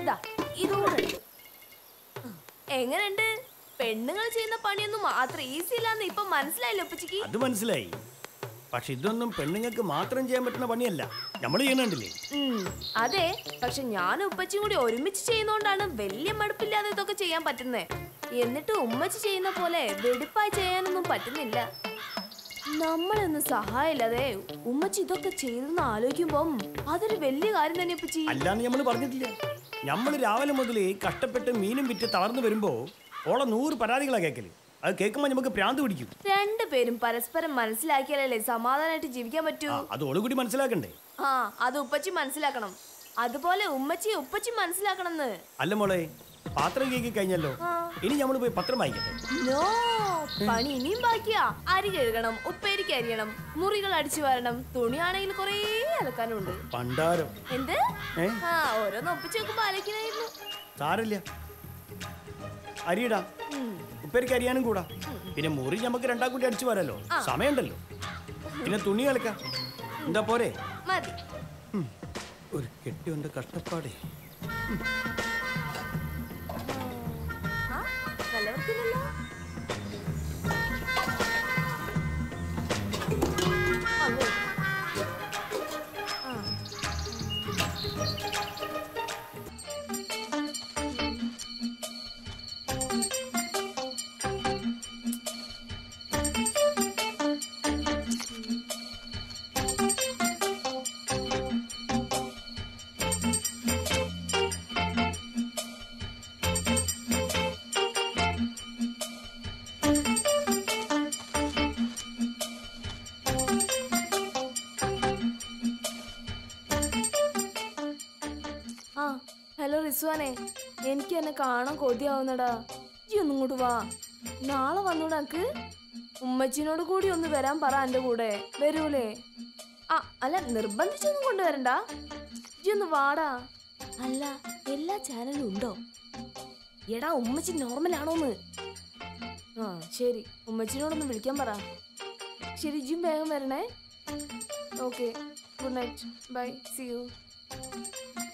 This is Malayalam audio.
ദാ, ഇതുകൂടെ എടുത്തു. എങ്ങനെയുണ്ട് പെണ്ണുങ്ങൾ ചെയ്യുന്ന പണിയൊന്നും അത്ര ഈസി ഇല്ലാന്ന് ഇപ്പൊ മനസ്സിലായില്ലോ ഉപ്പച്ചിക്ക് അത് മനസ്സിലായി പക്ഷെ ഇതൊന്നും പെണ്ണുങ്ങൾക്ക് മാത്രം ചെയ്യാൻ പറ്റുന്ന പണിയല്ല നമ്മൾ ചെയ്യണുണ്ടല്ലേ ഉം, അതെ പക്ഷെ ഞാനും ഉപ്പച്ചിയും കൂടി ഒരുമിച്ച് ചെയ്യുന്നോണ്ടാണ് വലിയ മടുപ്പില്ലാതെ ഇതൊക്കെ ചെയ്യാൻ പറ്റുന്നത് എന്നിട്ട് ഉമ്മച്ചി ചെയ്യുന്ന പോലെ വെടിപ്പായി ചെയ്യാനൊന്നും പറ്റുന്നില്ല നമ്മളൊന്നും സഹായമില്ലാതെ ഉമ്മച്ചി ഇതൊക്കെ ചെയ്തെന്ന് ആലോചിക്കുമ്പം അതൊരു വലിയ കാര്യം തന്നെ ഉപ്പച്ചി അല്ലാന്ന് നമ്മൾ പറഞ്ഞിട്ടില്ല നമ്മൾ രാവിലെ മുതൽ കഷ്ടപ്പെട്ട് മീനും വിറ്റ് തളർന്നു വരുമ്പോ ഓളെ നൂറ് പരാതികളാ കേക്കല് അത് കേൾക്കുമ്പോൾ നമുക്ക് ഭ്രാന്ത് പിടിക്കും രണ്ടുപേരും പരസ്പരം മനസ്സിലാക്കിയാലല്ലേ സമാധാനമായിട്ട് ജീവിക്കാൻ പറ്റൂ ആ, അത് ഓള് കൂടി മനസ്സിലാക്കണ്ടേ ആ അത് ഉപ്പച്ചി മനസ്സിലാക്കണം അതുപോലെ ഉമ്മച്ചി ഉപ്പച്ചി മനസ്സിലാക്കണമെന്ന് അല്ല മോളെ പാത്രം കേക്കി കഴിഞ്ഞല്ലോ ഇനി നമ്മൾ പോയി പത്രം വായിക്കട്ടെ നോ പണി ഇനിയും ബാക്കിയാ അരി കഴുകണം ഉപ്പേരിക്ക് അരിയണം മുറികൾ അടിച്ചു വരണം തുണിയാണെങ്കിൽ കുറേ അലക്കാനുണ്ട് പണ്ടാരം എന്ത് ഏ? ആ ഓരോന്ന് ഒപ്പിച്ച് വെക്കുമ്പോ അലക്കിനായിരുന്നു സാരല്ല അരിയിടാ ഉപ്പേരിക്ക് അരിയാനും കൂടാ പിന്നെ മുറി നമുക്ക് രണ്ടാം കൂടി അടിച്ചു വരാലോ സമയമുണ്ടല്ലോ പിന്നെ തുണി കളിക്കാം എന്താ പോരെ മതി ഉം. ഒരു കെട്ടിയുണ്ട് കഷ്ടപ്പാടേ ആ നല്ല വൃത്തിയില്ലല്ലോ അങ്ങോട്ട്. ആ. ആ ഹലോ റിസ്വാനെ എനിക്ക് എന്നെ കാണാൻ കൊതിയാവുന്നടാ ഇജ്ജി ഒന്നും ഇങ്ങോട്ട് വാ നാളെ വന്നൂടാ എനിക്ക് ഉമ്മച്ചിനോട് കൂടി ഒന്ന് വരാൻ പറ എൻ്റെ കൂടെ വരൂലേ ആ അല്ല നിർബന്ധിച്ചൊന്നും കൊണ്ടുവരണ്ട ഇജ്ജി ഒന്ന് വാടാ അല്ല എല്ലാ ചാനലും ഉണ്ടോ എടാ ഉമ്മച്ചി നോർമൽ ആണോന്ന് ആ ശരി ഉമ്മച്ചിനോടൊന്ന് വിളിക്കാൻ പറ ശരി ഇജ്ജും വേഗം വരണേ okay good night bye see U